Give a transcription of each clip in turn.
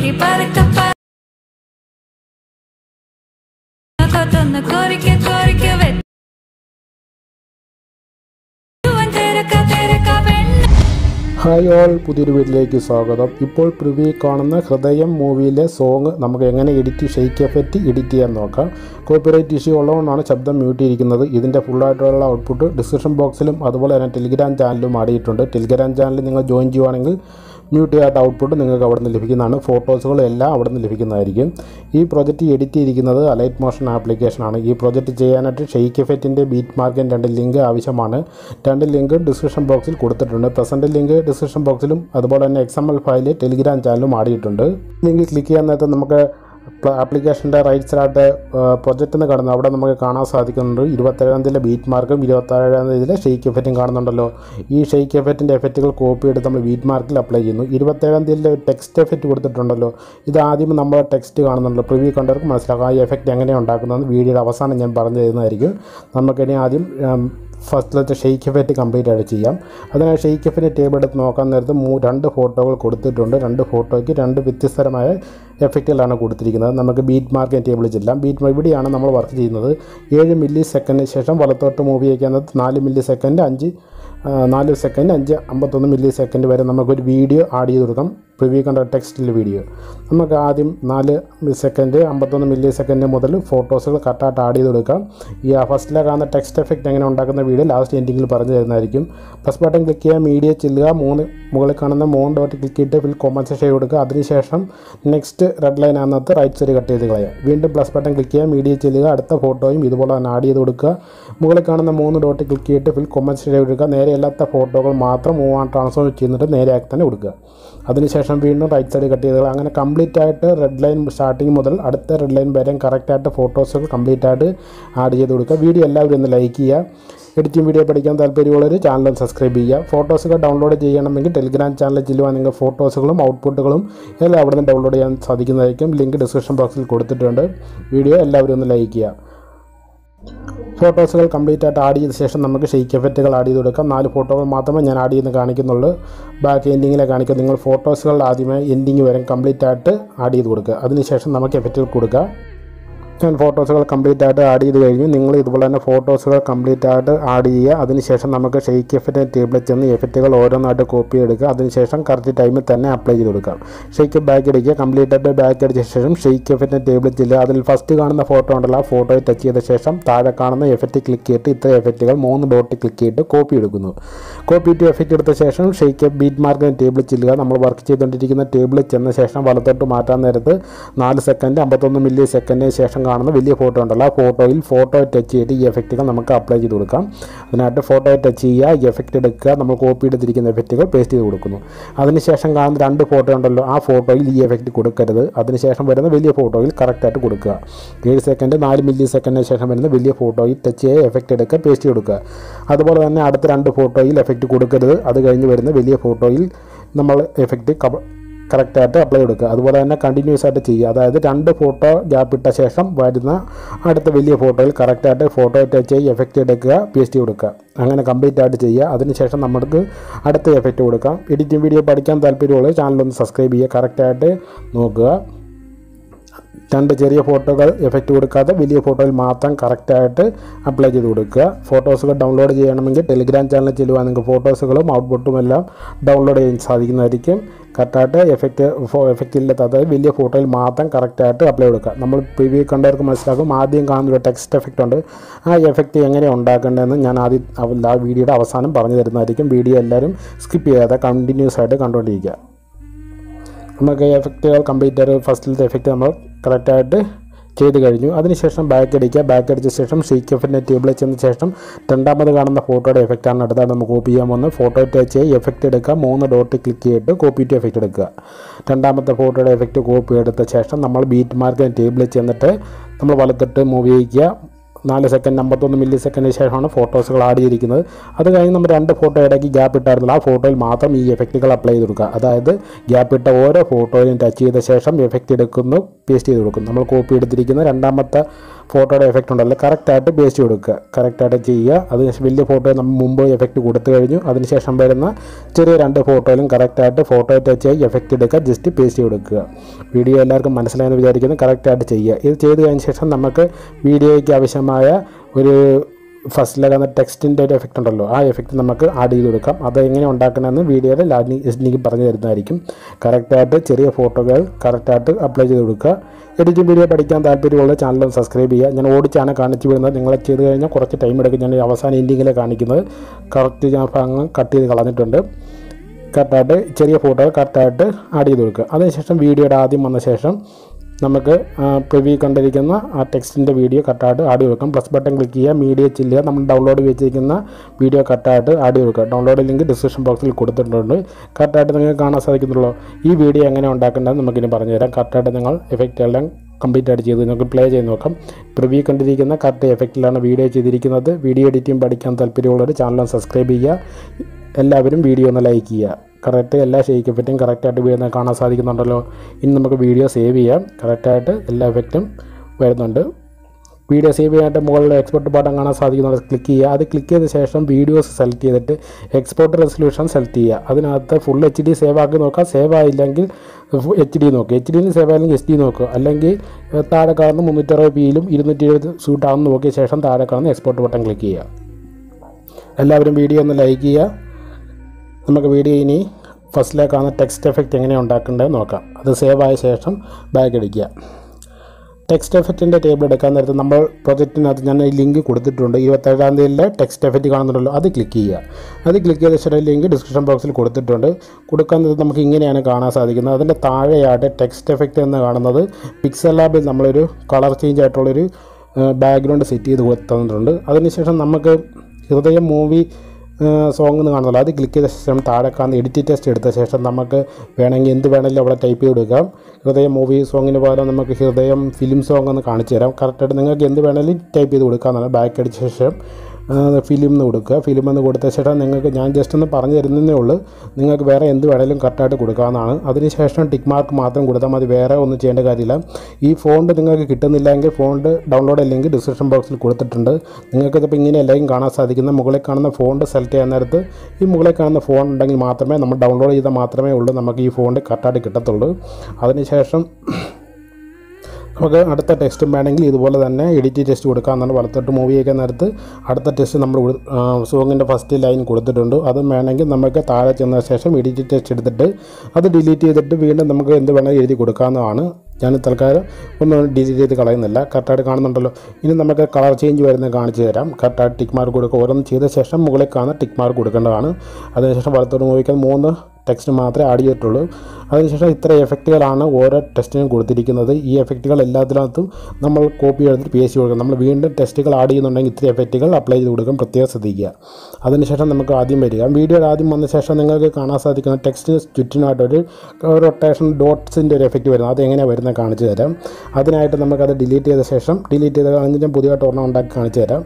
ചിരി പറക്ക കൊത്തൊന്ന് കോരിക്ക കോരിക്ക വെട്ടുവൻ തിരക്ക തിരക്ക പെണ്ണ് hi all പുതിയൊരു വീട്ടിലേക്ക് സ്വാഗതം ഇപ്പോൾ പ്രിവ്യൂ കാണുന്ന ഹൃദയം മൂവിയിലെ സോങ് നമുക്ക് എങ്ങനെ എഡിറ്റ് ഷെയ്ക്ക് എഫക്റ്റ് എഡിറ്റ് ചെയ്യാൻ നോക്കാം കോപ്പിറൈറ്റ് ഇഷ്യൂ ഉള്ളതുകൊണ്ടാണ് ശബ്ദം മ്യൂട്ട് ചെയ്തിരിക്കുന്നത് ഇതിൻ്റെ ഫുള്ളായിട്ടുള്ള ഔട്ട്പുട്ട് ഡിസ്ക്രിപ്ഷൻ ബോക്സിലും അതുപോലെ തന്നെ ടെലിഗ്രാം ചാനലും ആടിയിട്ടുണ്ട് ടെലിഗ്രാം ചാനൽ നിങ്ങൾ ജോയിൻ ചെയ്യുവാണെങ്കിൽ മ്യൂട്ട് ചെയ്യാത്ത ഔട്ട്പുട്ട് നിങ്ങൾക്ക് അവിടെ നിന്ന് ലഭിക്കുന്നതാണ് ഫോട്ടോസുകളും എല്ലാം അവിടെ നിന്ന് ലഭിക്കുന്നതായിരിക്കും ഈ പ്രൊജക്റ്റ് എഡിറ്റ് ചെയ്തിരിക്കുന്നത് അലൈറ്റ് മോഷൻ ആപ്ലിക്കേഷനാണ് ഈ പ്രൊജക്റ്റ് ചെയ്യാനായിട്ട് ഷെയ്ക്ക് എഫക്റ്റിൻ്റെ ബീറ്റ് മാർക്കിൻ്റെ രണ്ട് ലിങ്ക് ആവശ്യമാണ് രണ്ട് ലിങ്ക് ഡിസ്ക്രിപ്ഷൻ ബോക്സിൽ കൊടുത്തിട്ടുണ്ട് പ്രസൻറ്റ് ലിങ്ക് ഡിസ്ക്രിപ്ഷൻ ബോക്സിലും അതുപോലെ തന്നെ X M L file Telegram ചാനലും ആടിയിട്ടുണ്ട് ലിങ്ക് ക്ലിക്ക് ചെയ്യാൻ നേരത്തെ നമുക്ക് ആപ്ലിക്കേഷൻ്റെ റൈറ്റ് സൈഡായിട്ട് പ്രൊജക്റ്റ് എന്ന് കാണുന്നത് അവിടെ നമുക്ക് കാണാൻ സാധിക്കുന്നുണ്ട് ഇരുപത്തേഴാം തീയതിയിലെ ബീറ്റ് മാർക്കും ഇരുപത്തേഴാം തീയതിയിലെ ഷെയ്ക്ക് എഫക്റ്റും കാണുന്നുണ്ടല്ലോ ഈ ഷെയ്ക്ക് എഫക്റ്റിൻ്റെ എഫക്റ്റുകൾ കോപ്പി എടുത്ത് നമ്മൾ ബീറ്റ് മാർക്കിൽ അപ്ലൈ ചെയ്യുന്നു ഇരുപത്തേഴാം തീയതിയിലെ ടെക്സ്റ്റ് എഫക്റ്റ് കൊടുത്തിട്ടുണ്ടല്ലോ ഇത് ആദ്യം നമ്മൾ ടെക്സ്റ്റ് കാണുന്നുണ്ടല്ലോ പ്രിവ്യൂ കണ്ടവർക്ക് മനസ്സിലാക്കാം ആ എഫക്റ്റ് എങ്ങനെയാണ് ഉണ്ടാക്കുന്നതെന്ന് വീഡിയോയുടെ അവസാനം ഞാൻ പറഞ്ഞു തരുന്നതായിരിക്കും നമുക്കിനി ആദ്യം ഉം, ഫസ്റ്റിലത്തെ ഷെയ്ക്ക് എഫക്റ്റ് കംപ്ലീറ്റ് ആയിട്ട് ചെയ്യാം അതിനാൽ ഷെയ്ക്ക് എഫക്റ്റ് ടേബിൾ എടുത്ത് നോക്കാൻ നേരത്ത് മൂ രണ്ട് ഫോട്ടോകൾ കൊടുത്തിട്ടുണ്ട് രണ്ട് ഫോട്ടോയ്ക്ക് രണ്ട് വ്യത്യസ്തരമായ എഫക്റ്റുകളാണ് കൊടുത്തിരിക്കുന്നത് നമുക്ക് ബീറ്റ് മാർക്ക് ടേബിളിൽ ചെല്ലാം ബീറ്റ് ഇവിടെയാണ് നമ്മൾ വർക്ക് ചെയ്യുന്നത് ഏഴ് മില്ലി സെക്കൻഡിന് ശേഷം വലത്തോട്ട് മൂവ് ചെയ്യുന്നത് നാല് മില്ലി സെക്കൻഡ് അഞ്ച് ആ, നാല് സെക്കൻഡ് അഞ്ച് അമ്പത്തൊന്ന് മില്ലി സെക്കൻഡ് വരെ നമുക്കൊരു വീഡിയോ ആഡ് ചെയ്ത് കൊടുക്കാം പ്രിവ്യൂ കണ്ട ടെക്സ്റ്റിൽ വീഡിയോ നമുക്ക് ആദ്യം നാല് സെക്കൻഡ് അമ്പത്തൊന്ന് മില്ലി സെക്കൻഡ് മുതൽ ഫോട്ടോസുകൾ കറക്റ്റായിട്ട് ആഡ് ചെയ്ത് കൊടുക്കാം ഈ ഫസ്റ്റിലെ കാണുന്ന ടെക്സ്റ്റ് എഫക്റ്റ് എങ്ങനെ ഉണ്ടാക്കുന്ന വീഡിയോ ലാസ്റ്റ് എൻഡിങ്ങിൽ പറഞ്ഞു തരുന്നതായിരിക്കും പ്ലസ് ബട്ടൺ ക്ലിക്ക് ചെയ്യുക മീഡിയ ചെല്ലുക മൂന്ന് മുകളിൽ കാണുന്ന മൂന്ന് ഡോട്ട് ക്ലിക്ക് ചെയ്തിട്ട് ഫിൽ കോമ്പൻസേഷൻ കൊടുക്കുക അതിനുശേഷം നെക്സ്റ്റ് റെഡ് ലൈൻ ആകുന്നത് റൈറ്റ് സൈഡ് കട്ട് ചെയ്ത് കളയുക വീണ്ടും പ്ലസ് ബട്ടൺ ക്ലിക്ക് ചെയ്യുക മീഡിയ ചെല്ലുക അടുത്ത ഫോട്ടോയും ഇതുപോലെ തന്നെ ആഡ് ചെയ്ത് കൊടുക്കുക മുകളിൽ കാണുന്ന മൂന്ന് ഡോട്ട് ക്ലിക്ക് ചെയ്തിട്ട് ഫിൽ കോമ്പൻസേഷൻ കൊടുക്കുക നേരെ അല്ലാത്ത ഫോട്ടോകൾ മാത്രം മൂവ് ആൻ ട്രാൻസ്ഫർ ചെയ്യുന്നിട്ട് നേരെ ആക്കി തന്നെ കൊടുക്കുക അതിനുശേഷം വീണ്ടും റൈറ്റ് സൈഡ് കട്ട് ചെയ്ത് കളയുക. അങ്ങനെ കംപ്ലീറ്റ് ആയിട്ട് റെഡ് ലൈൻ സ്റ്റാർട്ടിങ് മുതൽ അടുത്ത റെഡ് ലൈൻ വരെ കറക്റ്റായിട്ട് ഫോട്ടോസുകൾ കംപ്ലീറ്റ് ആയിട്ട് ആഡ് ചെയ്ത് കൊടുക്കുക വീഡിയോ എല്ലാവരും ഒന്ന് ലൈക്ക് ചെയ്യുക എഡിറ്റിംഗ് വീഡിയോ പഠിക്കാൻ താല്പര്യമുള്ളവർ ചാനൽ സബ്സ്ക്രൈബ് ചെയ്യുക ഫോട്ടോസുകൾ ഡൗൺലോഡ് ചെയ്യണമെങ്കിൽ ടെലിഗ്രാം ചാനലിൽ ചെല്ലുവാൻ നിങ്ങൾ ഫോട്ടോസുകളും ഔട്ട്പുട്ടുകളും എല്ലാം അവിടെ നിന്ന് ഡൗൺലോഡ് ചെയ്യാൻ സാധിക്കുന്നതായിരിക്കും ലിങ്ക് ഡിസ്ക്രിപ്ഷൻ ബോക്സിൽ കൊടുത്തിട്ടുണ്ട് വീഡിയോ എല്ലാവരും ഒന്ന് ലൈക്ക് ചെയ്യുക ഫോട്ടോസുകൾ കംപ്ലീറ്റ് ആയിട്ട് ആഡ് ചെയ്ത ശേഷം നമുക്ക് ഷെയ്ക്ക് എഫക്റ്റുകൾ ആഡ് ചെയ്ത് കൊടുക്കാം നാല് ഫോട്ടോകൾ മാത്രമേ ഞാൻ ആഡ് ചെയ്യുന്ന കാണിക്കുന്നുള്ളൂ ബാക്കി എൻഡിങ്ങിലെ കാണിക്കുക നിങ്ങൾ ഫോട്ടോസുകൾ ആദ്യമേ എൻഡിങ് വരെ കംപ്ലീറ്റ് ആയിട്ട് ആഡ് ചെയ്ത് കൊടുക്കുക അതിനുശേഷം നമുക്ക് എഫക്റ്റുകൾ കൊടുക്കുക ഞാൻ ഫോട്ടോസുകൾ കംപ്ലീറ്റ് ആയിട്ട് ആഡ് ചെയ്ത് കഴിഞ്ഞു നിങ്ങൾ ഇതുപോലെ തന്നെ ഫോട്ടോസുകൾ കംപ്ലീറ്റ് ആയിട്ട് ആഡ് ചെയ്യുക അതിനുശേഷം നമുക്ക് ഷെയ്ക്ക് എഫക്റ്റ് ടേബിളിൽ ചെന്ന് എഫക്റ്റുകൾ ഓരോന്നായിട്ട് കോപ്പി എടുക്കുക അതിനുശേഷം കറക്റ്റ് ടൈമിൽ തന്നെ അപ്ലൈ ചെയ്ത് കൊടുക്കാം ഷെയ്ക്ക് ബാക്ക് അടിക്കുക കംപ്ലീറ്റ് ആയിട്ട് ബാക്ക് അടിച്ച ശേഷം ഷെയ്ക്ക് എഫക്റ്റ് ടേബിളിൽ ചെല്ലുക അതിൽ ഫസ്റ്റ് കാണുന്ന ഫോട്ടോ ഉണ്ടല്ലോ ആ ഫോട്ടോയിൽ ടച്ച് ചെയ്ത ശേഷം താഴെ കാണുന്ന എഫക്റ്റ് ക്ലിക്ക് ചെയ്തിട്ട് ഇത്ര എഫക്റ്റുകൾ മൂന്ന് ഡോട്ട് ക്ലിക്ക് ചെയ്തിട്ട് കോപ്പി എടുക്കുന്നു കോപ്പി ടു എഫക്റ്റ് എടുത്ത ശേഷം ഷെയ്ക്ക് ബീറ്റ് മാർക്കിന് ടേബിളിൽ ചെല്ലുക നമ്മൾ വർക്ക് ചെയ്തുകൊണ്ടിരിക്കുന്ന ടേബിളിൽ ചെന്ന ശേഷം വലത്തോട്ട് മാറ്റാൻ നേരത്ത് നാല് സെക്കൻഡ് അമ്പത്തൊന്ന് മില്ലി സെക്കൻഡിന് ശേഷം കാണുന്ന വലിയ ഫോട്ടോ ഉണ്ടല്ലോ ആ ഫോട്ടോയിൽ ഫോട്ടോ ടച്ച് ചെയ്തിട്ട് ഈ എഫക്റ്റുകൾ നമുക്ക് അപ്ലൈ ചെയ്ത് കൊടുക്കാം അതിനായിട്ട് ഫോട്ടോ ടച്ച് ചെയ്യുക ഈ എഫക്റ്റ് എടുക്കുക നമ്മൾ കോപ്പി എടുത്തിരിക്കുന്ന എഫക്റ്റുകൾ പേസ്റ്റ് ചെയ്ത് കൊടുക്കുന്നു അതിനുശേഷം കാണുന്ന രണ്ട് ഫോട്ടോ ഉണ്ടല്ലോ ആ ഫോട്ടോയിൽ ഈ എഫക്റ്റ് കൊടുക്കരുത് അതിനുശേഷം വരുന്ന വലിയ ഫോട്ടോയിൽ കറക്റ്റായിട്ട് കൊടുക്കുക ഏഴ് സെക്കൻഡ് നാല് മില്ലി സെക്കൻഡിന് ശേഷം വരുന്ന വലിയ ഫോട്ടോയിൽ ടച്ച് ചെയ്യുക എഫക്റ്റ് എടുക്കുക പേസ്റ്റ് കൊടുക്കുക അതുപോലെ തന്നെ അടുത്ത രണ്ട് ഫോട്ടോയിൽ എഫക്റ്റ് കൊടുക്കരുത് അത് കഴിഞ്ഞ് വരുന്ന വലിയ ഫോട്ടോയിൽ നമ്മൾ എഫക്റ്റ് കവ കറക്റ്റായിട്ട് അപ്ലൈ കൊടുക്കുക അതുപോലെ തന്നെ കണ്ടിന്യൂസ് ആയിട്ട് ചെയ്യുക അതായത് രണ്ട് ഫോട്ടോ ഗ്യാപ്പ് ഇട്ട ശേഷം വരുന്ന അടുത്ത വലിയ ഫോട്ടോയിൽ കറക്റ്റായിട്ട് ഫോട്ടോ ടച്ച് ചെയ്ത് എഫക്റ്റ് എടുക്കുക പേസ്റ്റ് കൊടുക്കുക അങ്ങനെ കംപ്ലീറ്റ് ആയിട്ട് ചെയ്യുക അതിനുശേഷം നമുക്ക് അടുത്ത എഫക്റ്റ് കൊടുക്കാം എഡിറ്റിംഗ് വീഡിയോ പഠിക്കാൻ താല്പര്യമുള്ള ചാനലൊന്ന് സബ്സ്ക്രൈബ് ചെയ്യുക കറക്റ്റായിട്ട് നോക്കുക രണ്ട് ചെറിയ ഫോട്ടോകൾ എഫക്റ്റ് കൊടുക്കാതെ വലിയ ഫോട്ടോയിൽ മാത്രം കറക്റ്റായിട്ട് അപ്ലൈ ചെയ്ത് കൊടുക്കുക ഫോട്ടോസുകൾ ഡൗൺലോഡ് ചെയ്യണമെങ്കിൽ ടെലിഗ്രാം ചാനലിൽ ചെല്ലുവാൻ നിങ്ങൾക്ക് ഫോട്ടോസുകളും ഔട്ട്പുട്ടും എല്ലാം ഡൗൺലോഡ് ചെയ്യാൻ സാധിക്കുന്നതായിരിക്കും കറക്റ്റായിട്ട് എഫക്റ്റ് എഫക്റ്റ് ഇല്ലാത്ത അതായത് വലിയ ഫോട്ടോയിൽ മാത്രം കറക്റ്റായിട്ട് അപ്ലൈ കൊടുക്കുക നമ്മൾ പ്രിവ്യൂ കണ്ടവർക്ക് മനസ്സിലാക്കും ആദ്യം കാണുന്ന ഒരു ടെക്സ്റ്റ് എഫക്റ്റ് ഉണ്ട് ആ എഫക്റ്റ് എങ്ങനെ ഉണ്ടാക്കേണ്ടതെന്ന് ഞാൻ ആദ്യം അവ- ആ വീഡിയോയുടെ അവസാനം പറഞ്ഞു തരുന്നതായിരിക്കും വീഡിയോ എല്ലാവരും സ്കിപ്പ് ചെയ്യാതെ കണ്ടിന്യൂസ് ആയിട്ട് കണ്ടുകൊണ്ടിരിക്കുക നമുക്ക് എഫക്റ്റുകൾ കംപ്ലീറ്റ് ആയിട്ട് ഫസ്റ്റിലത്തെ എഫക്റ്റ് നമ്മൾ കറക്റ്റായിട്ട് ചെയ്ത് കഴിഞ്ഞു അതിനുശേഷം ബാക്ക് അടിക്കുക ബാക്ക് അടിച്ച ശേഷം ഷെയ്ക്ക് എഫിൻ്റെ ടേബിളിൽ ചെന്ന ശേഷം രണ്ടാമത് കാണുന്ന ഫോട്ടോയുടെ എഫക്റ്റാണ് അടുത്താണ് നമുക്ക് കോപ്പി ചെയ്യാൻ പോകുന്നത് ഫോട്ടോ ടച്ച് ചെയ്യുക എഫക്റ്റ് എടുക്കുക മൂന്ന് ഡോട്ട് ക്ലിക്ക് ചെയ്തിട്ട് കോപ്പി ടു എഫക്റ്റ് എടുക്കുക രണ്ടാമത്തെ ഫോട്ടോയുടെ എഫക്റ്റ് കോപ്പി എടുത്ത ശേഷം നമ്മൾ ബീറ്റ് മാർക്കിന് ടേബിളിൽ ചെന്നിട്ട് നമ്മൾ വലത്തിട്ട് മൂവ് ചെയ്യിക്കുക നാല് സെക്കൻഡ് അമ്പത്തൊന്ന് മില്ലി സെക്കൻഡിന് ശേഷമാണ് ഫോട്ടോസുകൾ ആഡ് ചെയ്തിരിക്കുന്നത് അത് കഴിഞ്ഞ് നമ്മൾ രണ്ട് ഫോട്ടോ ഇടയ്ക്ക് ഗ്യാപ്പ് ഇട്ടായിരുന്നില്ല ആ ഫോട്ടോയിൽ മാത്രം ഈ എഫക്റ്റുകൾ അപ്ലൈ ചെയ്ത് കൊടുക്കുക അതായത് ഗ്യാപ്പ് ഇട്ട ഓരോ ഫോട്ടോയിലും ടച്ച് ചെയ്ത ശേഷം എഫക്റ്റ് എടുക്കുന്നു പേസ്റ്റ് ചെയ്ത് കൊടുക്കും നമ്മൾ കോപ്പി എടുത്തിരിക്കുന്ന രണ്ടാമത്തെ ഫോട്ടോയുടെ എഫക്റ്റ് ഉണ്ടല്ലോ കറക്റ്റായിട്ട് പേസ്റ്റ് കൊടുക്കുക കറക്റ്റായിട്ട് ചെയ്യുക അതിനുശേഷം വലിയ ഫോട്ടോ നമ്മൾ മുമ്പ് എഫക്റ്റ് കൊടുത്തു കഴിഞ്ഞു അതിനുശേഷം വരുന്ന ചെറിയ രണ്ട് ഫോട്ടോയിലും കറക്റ്റായിട്ട് ഫോട്ടോ ടച്ച് ആയി എഫക്റ്റ് എടുക്കുക ജസ്റ്റ് പേസ്റ്റ് കൊടുക്കുക വീഡിയോ എല്ലാവർക്കും മനസ്സിലായെന്ന് വിചാരിക്കുന്നു കറക്റ്റായിട്ട് ചെയ്യുക ഇത് ചെയ്ത് കഴിഞ്ഞ ശേഷം നമുക്ക് വീഡിയോയ്ക്ക് ആവശ്യമായ ഒരു ഫസ്റ്റിലൊക്കെ ടെക്സ്റ്റിൻ്റെ ഒരു എഫക്റ്റ് ഉണ്ടല്ലോ ആ എഫക്റ്റ് നമുക്ക് ആഡ് ചെയ്ത് കൊടുക്കാം അത് എങ്ങനെ ഉണ്ടാക്കണമെന്ന് വീഡിയോയുടെ ലാഡി എനിക്ക് പറഞ്ഞു തരുന്നതായിരിക്കും കറക്റ്റായിട്ട് ചെറിയ ഫോട്ടോകൾ കറക്റ്റായിട്ട് അപ്ലൈ ചെയ്ത് കൊടുക്കുക എഡിറ്റിംഗ് വീഡിയോ പഠിക്കാൻ താല്പര്യമുള്ള ചാനൽ സബ്സ്ക്രൈബ് ചെയ്യുക ഞാൻ ഓടിച്ചാണ് കാണിച്ചു വിടുന്നത് നിങ്ങൾ ചെയ്ത് കഴിഞ്ഞാൽ കുറച്ച് ടൈം എടുക്കും ഞാൻ അവസാന എൻഡിങ്ങിലെ കാണിക്കുന്നത് കറക്റ്റ് ഞാൻ ഭാഗം കട്ട് ചെയ്ത് കളഞ്ഞിട്ടുണ്ട് കറക്റ്റായിട്ട് ചെറിയ ഫോട്ടോ കറക്റ്റായിട്ട് ആഡ് ചെയ്ത് കൊടുക്കുക അതിനുശേഷം വീഡിയോയുടെ ആദ്യം വന്ന ശേഷം നമുക്ക് പ്രിവ്യൂ കണ്ടിരിക്കുന്ന ആ ടെക്സ്റ്റിൻ്റെ വീഡിയോ കറക്റ്റായിട്ട് ആഡ് ചെയ്ത് വെക്കാം പ്ലസ് ബട്ടൺ ക്ലിക്ക് ചെയ്യുക മീഡിയ ചില്ലുക നമ്മൾ ഡൗൺലോഡ് വെച്ചിരിക്കുന്ന വീഡിയോ കറക്റ്റായിട്ട് ആഡ് ചെയ്ത് വെക്കുക ഡൗൺലോഡ് ലിങ്ക് ഡിസ്ക്രിപ്ഷൻ ബോക്സിൽ കൊടുത്തിട്ടുണ്ട് കറക്റ്റായിട്ട് നിങ്ങൾക്ക് കാണാൻ സാധിക്കുന്നുള്ളൂ ഈ വീഡിയോ എങ്ങനെ ഉണ്ടാക്കേണ്ടത് നമുക്കിനി പറഞ്ഞു തരാം കറക്റ്റായിട്ട് നിങ്ങൾ എഫക്റ്റ് എല്ലാം കംപ്ലീറ്റ് ആയിട്ട് ചെയ്ത് നമുക്ക് പ്ലേ ചെയ്ത് നോക്കാം പ്രിവ്യൂ കണ്ടിരിക്കുന്ന കറക്റ്റ് എഫക്റ്റിലാണ് വീഡിയോ ചെയ്തിരിക്കുന്നത് വീഡിയോ എഡിറ്റിംഗ് പഠിക്കാൻ താല്പര്യമുള്ളവർ ചാനൽ സബ്സ്ക്രൈബ് ചെയ്യുക എല്ലാവരും വീഡിയോ ഒന്ന് ലൈക്ക് ചെയ്യുക കറക്റ്റ് എല്ലാ ഷെയ്ക്ക് പറ്റും കറക്റ്റായിട്ട് വീഴുന്ന കാണാൻ സാധിക്കുന്നുണ്ടല്ലോ ഇനി നമുക്ക് വീഡിയോ സേവ് ചെയ്യാം കറക്റ്റായിട്ട് എല്ലാ എഫക്റ്റും വരുന്നുണ്ട് വീഡിയോ സേവ് ചെയ്യാനായിട്ട് മുകളിൽ എക്സ്പോർട്ട് ബട്ടൺ കാണാൻ സാധിക്കുന്നുണ്ട് ക്ലിക്ക് ചെയ്യുക അത് ക്ലിക്ക് ചെയ്ത ശേഷം വീഡിയോസ് സെലക്ട് ചെയ്തിട്ട് എക്സ്പോർട്ട് റെസൊല്യൂഷൻ സെലക്ട് ചെയ്യുക അതിനകത്ത് ഫുൾ എച്ച് ഡി സേവ് ആക്കി നോക്കുക സേവ് ആയില്ലെങ്കിൽ എച്ച് ഡി നോക്കുക എച്ച് ഡിയിൽ സേവ് ആയില്ലെങ്കിൽ എച്ച് ഡി നോക്കുക അല്ലെങ്കിൽ ഏഹ്, താഴെ കാണുന്ന മുന്നൂറ്ററുപത് പിയിലും ഇരുന്നൂറ്റി എഴുപത് ഷൂട്ട് ആണെന്ന് നോക്കിയ ശേഷം താഴെ കാണുന്ന എക്സ്പോർട്ട് ബട്ടൺ ക്ലിക്ക് ചെയ്യുക എല്ലാവരും വീഡിയോ ഒന്ന് ലൈക്ക് ചെയ്യുക നമുക്ക് വീഡിയോ ഇനി ഫസ്റ്റിലേക്കാണ് ടെക്സ്റ്റ് എഫക്റ്റ് എങ്ങനെ ഉണ്ടാക്കേണ്ടത് നോക്കാം അത് സേവ് ആയ ശേഷം ബാക്ക് അടിക്കുക ടെക്സ്റ്റ് എഫക്റ്റിൻ്റെ ടേബിൾ എടുക്കാൻ നേരത്ത് നമ്മൾ പ്രൊജക്റ്റിനകത്ത് ഞാൻ ഈ ലിങ്ക് കൊടുത്തിട്ടുണ്ട് ഇരുപത്തേഴാം തീയതിയിലെ ടെക്സ്റ്റ് എഫക്റ്റ് കാണുന്നുണ്ടല്ലോ അത് ക്ലിക്ക് ചെയ്യുക അത് ക്ലിക്ക് ചെയ്ത ശേഷം ലിങ്ക് ഡിസ്ക്രിപ്ഷൻ ബോക്സിൽ കൊടുത്തിട്ടുണ്ട് കൊടുക്കാൻ നേരത്ത് നമുക്ക് ഇങ്ങനെയാണ് കാണാൻ സാധിക്കുന്നത് അതിൻ്റെ താഴെയായിട്ട് ടെക്സ്റ്റ് എഫക്റ്റ് എന്ന് കാണുന്നത് പിക്സൽ ലാബിൽ നമ്മളൊരു കളർ ചേഞ്ച് ആയിട്ടുള്ളൊരു ബാക്ക്ഗ്രൗണ്ട് സെറ്റ് ചെയ്ത് കൊടുത്തിട്ടുണ്ട് അതിനുശേഷം നമുക്ക് ഹൃദയം മൂവി സോങ് എന്ന് കാണുന്നല്ലോ അത് ക്ലിക്ക് ചെയ്ത ശേഷം താഴെ കാണുന്ന എഡിറ്റ് ടെസ്റ്റ് എടുത്ത ശേഷം നമുക്ക് വേണമെങ്കിൽ എന്ത് വേണമെങ്കിലും അവിടെ ടൈപ്പ് ചെയ്ത് കൊടുക്കാം ഹൃദയം മൂവി സോങ്ങിന് പകരം നമുക്ക് ഹൃദയം ഫിലിം സോങ് എന്ന് കാണിച്ചു തരാം കറക്റ്റായിട്ട് നിങ്ങൾക്ക് എന്ത് വേണമെങ്കിലും ടൈപ്പ് ചെയ്ത് കൊടുക്കാമെന്നാണ് ബാക്ക് അടിച്ച ശേഷം ഫിലിം എന്ന് കൊടുക്കുക ഫിലിം എന്ന് കൊടുത്ത ശേഷം നിങ്ങൾക്ക് ഞാൻ ജസ്റ്റ് ഒന്ന് പറഞ്ഞു തരുന്നതേ ഉള്ളൂ നിങ്ങൾക്ക് വേറെ എന്ത് വേണമെങ്കിലും കറക്റ്റായിട്ട് കൊടുക്കാവുന്നതാണ് അതിനുശേഷം ടിക്ക് മാർക്ക് മാത്രം കൊടുത്താൽ മതി വേറെ ഒന്നും ചെയ്യേണ്ട കാര്യമില്ല ഈ ഫോണ്ട് നിങ്ങൾക്ക് കിട്ടുന്നില്ലെങ്കിൽ ഫോണ്ട് ഡൗൺലോഡ് അല്ലെങ്കിൽ ഡിസ്ക്രിപ്ഷൻ ബോക്സിൽ കൊടുത്തിട്ടുണ്ട് നിങ്ങൾക്ക് ഇതിപ്പോൾ ഇങ്ങനെ എല്ലാവരും കാണാൻ സാധിക്കുന്ന മുകളിൽ കാണുന്ന ഫോണ്ട് സെലക്ട് ചെയ്യാൻ നേരത്ത് ഈ മുകളിൽ കാണുന്ന ഫോൺ ഉണ്ടെങ്കിൽ മാത്രമേ നമ്മൾ ഡൗൺലോഡ് ചെയ്താൽ മാത്രമേ ഉള്ളൂ നമുക്ക് ഈ ഫോണ്ട് കറക്റ്റായിട്ട് കിട്ടത്തുള്ളൂ അതിനുശേഷം നമുക്ക് അടുത്ത ടെക്സ്റ്റും വേണമെങ്കിൽ ഇതുപോലെ തന്നെ എഡിറ്റ് ടെസ്റ്റ് കൊടുക്കാമെന്നാണ് വലത്തോട്ട് മൂവ് ചെയ്യുന്ന നേരത്ത് അടുത്ത ടെസ്റ്റ് നമ്മൾ സോങ്ങിൻ്റെ ഫസ്റ്റ് ലൈൻ കൊടുത്തിട്ടുണ്ട് അതും വേണമെങ്കിൽ നമുക്ക് താഴെ ചെന്ന ശേഷം എഡിറ്റ് ടെസ്റ്റ് എടുത്തിട്ട് അത് ഡിലീറ്റ് ചെയ്തിട്ട് വീണ്ടും നമുക്ക് എന്ത് വേണമെങ്കിൽ എഴുതി കൊടുക്കാവുന്നതാണ് ഞാൻ തൽക്കാലം ഒന്നും ഡിലീറ്റ് ചെയ്ത് കളയുന്നില്ല കറക്റ്റായിട്ട് കാണുന്നുണ്ടല്ലോ ഇനി നമുക്ക് കളർ ചേഞ്ച് വരുന്നത് കാണിച്ചു തരാം കറക്റ്റായിട്ട് ടിക്ക് മാർക്ക് കൊടുക്കുക ഓരോന്ന് ചെയ്ത ശേഷം മുകളിൽ കാണുന്ന ടിക്ക് മാർക്ക് കൊടുക്കേണ്ടതാണ് അതിനുശേഷം വലത്തോട്ട് മൂവിക്കാൻ മൂന്ന് ടെക്സ്റ്റ് മാത്രമേ ആഡ് ചെയ്തിട്ടുള്ളൂ അതിനുശേഷം ഇത്ര എഫക്റ്റുകളാണ് ഓരോ ടെസ്റ്റിനും കൊടുത്തിരിക്കുന്നത് ഈ എഫക്റ്റുകൾ എല്ലാത്തിനകത്തും നമ്മൾ കോപ്പി എടുത്തിട്ട് പി എസ് സി കൊടുക്കണം നമ്മൾ വീണ്ടും ടെസ്റ്റുകൾ ആഡ് ചെയ്യുന്നുണ്ടെങ്കിൽ ഇത്ര എഫക്റ്റുകൾ അപ്ലൈ ചെയ്ത് കൊടുക്കും പ്രത്യേകം ശ്രദ്ധിക്കുക അതിനുശേഷം നമുക്ക് ആദ്യം വരിക വീഡിയോയിൽ ആദ്യം വന്ന ശേഷം നിങ്ങൾക്ക് കാണാൻ സാധിക്കുന്ന ടെക്സ്റ്റിന് ചുറ്റിനായിട്ടൊരു റൊട്ടേഷൻ ഡോട്ട്സിൻ്റെ ഒരു എഫക്റ്റ് വരുന്നത് അത് എങ്ങനെയാണ് വരുന്നത് കാണിച്ചു തരാം അതിനായിട്ട് നമുക്കത് ഡിലീറ്റ് ചെയ്ത ശേഷം ഡിലീറ്റ് ചെയ്ത് കഴിഞ്ഞിട്ട് പുതിയതായിട്ട് ഒരെണ്ണം ഉണ്ടാക്കി കാണിച്ചു തരാം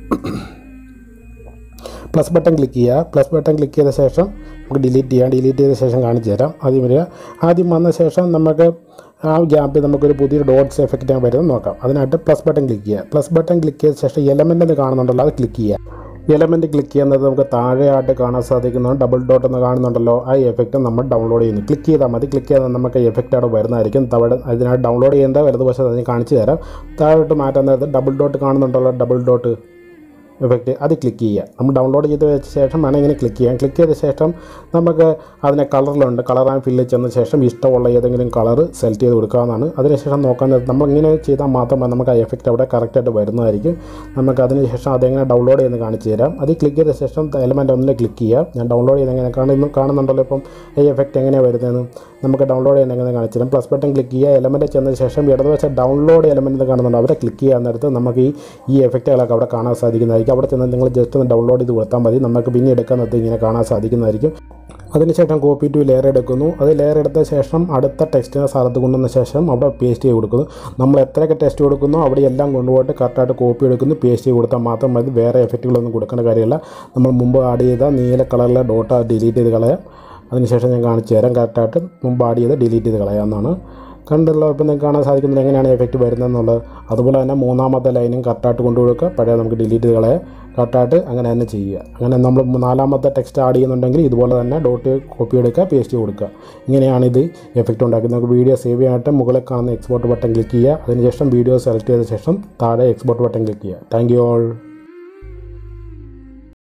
പ്ലസ് ബട്ടൺ ക്ലിക്ക് ചെയ്യുക പ്ലസ് ബട്ടൺ ക്ലിക്ക് ചെയ്ത ശേഷം നമുക്ക് ഡിലീറ്റ് ചെയ്യാം ഡിലീറ്റ് ചെയ്ത ശേഷം കാണിച്ചു തരാം ആദ്യം വരിക ആദ്യം വന്ന ശേഷം നമുക്ക് ആ ഗ്യാപ്പിൽ നമുക്കൊരു പുതിയൊരു ഡോട്ട്സ് എഫക്റ്റ് വരുന്നത് നോക്കാം അതിനായിട്ട് പ്ലസ് ബട്ടൺ ക്ലിക്ക് ചെയ്യുക പ്ലസ് ബട്ടൺ ക്ലിക്ക് ചെയ്ത ശേഷം എലമെൻ്റ് എന്ന് കാണുന്നുണ്ടല്ലോ അത് ക്ലിക്ക് ചെയ്യുക എലമെൻറ്റ് ക്ലിക്ക് ചെയ്യുന്നത് നമുക്ക് താഴെയായിട്ട് കാണാൻ സാധിക്കുന്നത് ഡബിൾ ഡോട്ട് എന്ന് കാണുന്നുണ്ടല്ലോ ആ എഫക്റ്റ് നമ്മൾ ഡൗൺലോഡ് ചെയ്യുന്നു ക്ലിക്ക് ചെയ്താൽ മതി ക്ലിക്ക് ചെയ്താൽ നമുക്ക് എഫക്റ്റ് അവിടെ വരുന്നതായിരിക്കും തവണ അതിനായിട്ട് ഡൗൺലോഡ് ചെയ്യേണ്ട വലതുവശത്ത് അതിന് കാണിച്ചു തരാം താഴോട്ട് മാറ്റാൻ നേരത്ത് ഡബിൾ ഡോട്ട് കാണുന്നുണ്ടല്ലോ ഡബിൾ ഡോട്ട് എഫക്റ്റ് അത് ക്ലിക്ക് ചെയ്യുക നമ്മൾ ഡൗൺലോഡ് ചെയ്ത് വെച്ച ശേഷം വേണം ഇങ്ങനെ ക്ലിക്ക് ചെയ്യാം ക്ലിക്ക് ചെയ്ത ശേഷം നമുക്ക് അതിനെ കളറിലുണ്ട് കളർ ആൻഡ് ഫില്ല് ചെന്ന ശേഷം ഇഷ്ടമുള്ള ഏതെങ്കിലും കളർ സെലക്ട് ചെയ്ത് കൊടുക്കാവുന്നതാണ് അതിനുശേഷം നോക്കാൻ നേരത്ത് നമ്മൾ ഇങ്ങനെ ചെയ്താൽ മാത്രമേ നമുക്ക് ആ എഫക്റ്റ് അവിടെ കറക്റ്റായിട്ട് വരുന്നതായിരിക്കും നമുക്ക് അതിന് ശേഷം അതെങ്ങനെ ഡൗൺലോഡ് ചെയ്യുന്നത് കാണിച്ചു തരാം അത് ക്ലിക്ക് ചെയ്ത ശേഷം എലമെൻറ്റ് ഒന്നിൽ ക്ലിക്ക് ചെയ്യുക ഞാൻ ഡൗൺലോഡ് ചെയ്ത് എങ്ങനെ കാണുന്നു കാണുന്നുണ്ടല്ലോ ഇപ്പം ഈ എഫക്റ്റ് എങ്ങനെയാണ് വരുന്നതെന്ന് നമുക്ക് ഡൗൺലോഡ് ചെയ്യുന്ന എങ്ങനെ കാണിച്ചു തരാം പ്ലസ് ബട്ടൺ ക്ലിക്ക് ചെയ്യുക എലമെൻറ്റ് ചെന്ന ശേഷം ഇടതുവശം ഡൗൺലോഡ് എലമെൻറ്റ് കാണുന്നുണ്ട് അവിടെ ക്ലിക്ക് ചെയ്യാൻ നേരത്ത് നമുക്ക് ഈ ഈ എഫക്റ്റുകളൊക്കെ അവിടെ കാണാൻ സാധിക്കുന്നതായിരിക്കും അവിടെ ചെന്ന് നിങ്ങൾ ജസ്റ്റ് ഒന്ന് ഡൗൺലോഡ് ചെയ്ത് കൊടുത്താൽ മതി നമുക്ക് പിന്നെ എടുക്കാൻ നേരത്ത് ഇങ്ങനെ കാണാൻ സാധിക്കുന്നതായിരിക്കും അതിനുശേഷം കോപ്പി ടു ലെയർ എടുക്കുന്നു അത് ലെയർ എടുത്ത ശേഷം അടുത്ത ടെക്സ്റ്റിനെ സ്ഥലത്ത് കൊണ്ടുവന്ന ശേഷം അവിടെ പേസ്റ്റ് ചെയ്ത് കൊടുക്കുന്നു നമ്മൾ എത്രയൊക്കെ ടെസ്റ്റ് കൊടുക്കുന്നോ അവിടെ എല്ലാം കൊണ്ടുപോയിട്ട് കറക്റ്റായിട്ട് കോപ്പി എടുക്കുന്നു പേസ്റ്റ് ചെയ്ത് കൊടുത്താൽ മാത്രം മതി വേറെ എഫക്റ്റുകളൊന്നും കൊടുക്കേണ്ട കാര്യമില്ല നമ്മൾ മുമ്പ് ആഡ് ചെയ്ത നീല കളറിലെ ഡോട്ട് ഡിലീറ്റ് ചെയ്ത് കളയാം അതിനുശേഷം ഞാൻ കാണിച്ചു തരാം കറക്റ്റായിട്ട് മുമ്പ് ആഡ് ചെയ്ത് ഡിലീറ്റ് ചെയ്ത് കളയാമെന്നാണ് കണ്ടല്ലോ ഇപ്പം നിങ്ങൾക്ക് കാണാൻ സാധിക്കുന്നത് എങ്ങനെയാണ് എഫക്റ്റ് വരുന്നതെന്നുള്ളത് അതുപോലെ തന്നെ മൂന്നാമത്തെ ലൈനും കറക്റ്റായിട്ട് കൊണ്ടു കൊടുക്കുക പഴയ നമുക്ക് ഡിലീറ്റ് കളയെ കറക്റ്റായിട്ട് അങ്ങനെ തന്നെ ചെയ്യുക അങ്ങനെ നമ്മൾ നാലാമത്തെ ടെക്സ്റ്റ് ആഡ് ചെയ്യുന്നുണ്ടെങ്കിൽ ഇതുപോലെ തന്നെ ഡോട്ട് കോപ്പി എടുക്കുക പേസ്റ്റ് കൊടുക്കുക ഇങ്ങനെയാണ് ഇത് എഫക്റ്റ് ഉണ്ടാക്കുന്നത് നമുക്ക് വീഡിയോ സേവ് ചെയ്യാനായിട്ട് മുകളിൽ കാണുന്ന എക്സ്പോർട്ട് ബട്ടൺ ക്ലിക്ക് ചെയ്യുക അതിനുശേഷം വീഡിയോ സെലക്ട് ചെയ്ത ശേഷം താഴെ എക്സ്പോർട്ട് ബട്ടൺ ക്ലിക്ക് ചെയ്യുക താങ്ക് യു ഓൾ